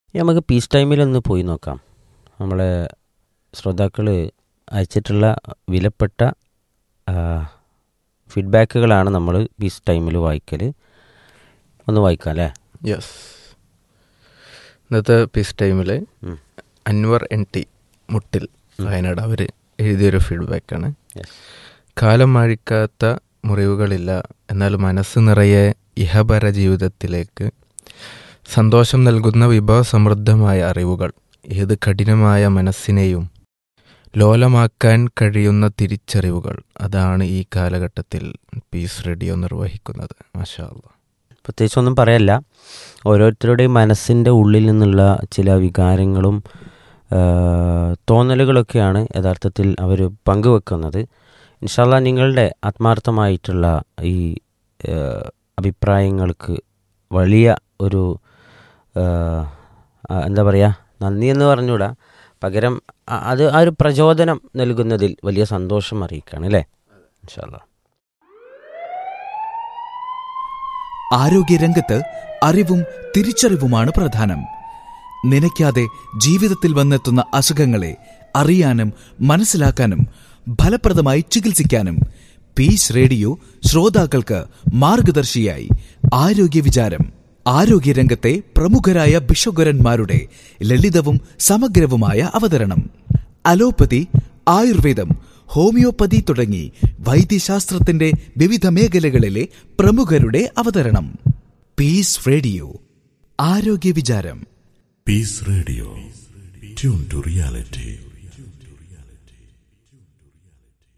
ഇനി നമുക്ക് പീസ് ടൈമിലൊന്ന് പോയി നോക്കാം നമ്മളെ ശ്രോതാക്കൾ അയച്ചിട്ടുള്ള വിലപ്പെട്ട ഫീഡ്ബാക്കുകളാണ് നമ്മൾ പീസ് ടൈമിൽ വായിക്കൽ ഒന്ന് വായിക്കാം അല്ലേ യെസ് ഇന്നത്തെ പീസ് ടൈമിൽ ഉം. അൻവർ എൻ ടി മുട്ടിൽ വയനാട് അവർ എഴുതിയൊരു ഫീഡ്ബാക്കാണ് Yes. കാലം മാഴിക്കാത്ത മുറിവുകളില്ല എന്നാൽ മനസ്സ് നിറയെ ഇഹപര ജീവിതത്തിലേക്ക് സന്തോഷം നൽകുന്ന വിഭവസമൃദ്ധമായ അറിവുകൾ ഏത് കഠിനമായ മനസ്സിനെയും ലോലമാക്കാൻ കഴിയുന്ന തിരിച്ചറിവുകൾ അതാണ് ഈ കാലഘട്ടത്തിൽ പീസ് റേഡിയോ നിർവഹിക്കുന്നത് മാഷാ അല്ലാ പ്രത്യേകിച്ചൊന്നും പറയല്ല ഓരോരുത്തരുടെയും മനസ്സിൻ്റെ ഉള്ളിൽ നിന്നുള്ള ചില വികാരങ്ങളും ആ, തോന്നലുകളൊക്കെയാണ് യഥാർത്ഥത്തിൽ അവർ പങ്കുവെക്കുന്നത് ഇൻഷാല്ല നിങ്ങളുടെ ആത്മാർത്ഥമായിട്ടുള്ള ഈ ആ, അഭിപ്രായങ്ങൾക്ക് വലിയ ഒരു ആ, ആ, എന്താ പറയുക നന്ദി എന്ന് പറഞ്ഞുകൂടാ പകരം അ- അത് ആ ഒരു പ്രചോദനം നൽകുന്നതിൽ വലിയ സന്തോഷം അറിയിക്കുകയാണ് അല്ലേ ഇൻഷാല്ല ആരോഗ്യരംഗത്ത് അറിവും തിരിച്ചറിവുമാണ് പ്രധാനം നനയ്ക്കാതെ ജീവിതത്തിൽ വന്നെത്തുന്ന അസുഖങ്ങളെ അറിയാനും മനസ്സിലാക്കാനും ഫലപ്രദമായി ചികിത്സിക്കാനും പീസ് റേഡിയോ ശ്രോതാക്കൾക്ക് മാർഗദർശിയായി ആരോഗ്യ വിചാരം ആരോഗ്യരംഗത്തെ പ്രമുഖരായ ഭിഷഗ്വരന്മാരുടെ ലളിതവും സമഗ്രവുമായ അവതരണം അലോപ്പതി ആയുർവേദം ഹോമിയോപ്പതി തുടങ്ങി വൈദ്യശാസ്ത്രത്തിന്റെ വിവിധ മേഖലകളിലെ പ്രമുഖരുടെ അവതരണം പീസ് റേഡിയോ ആരോഗ്യ വിചാരം Peace Radio. Tune to reality.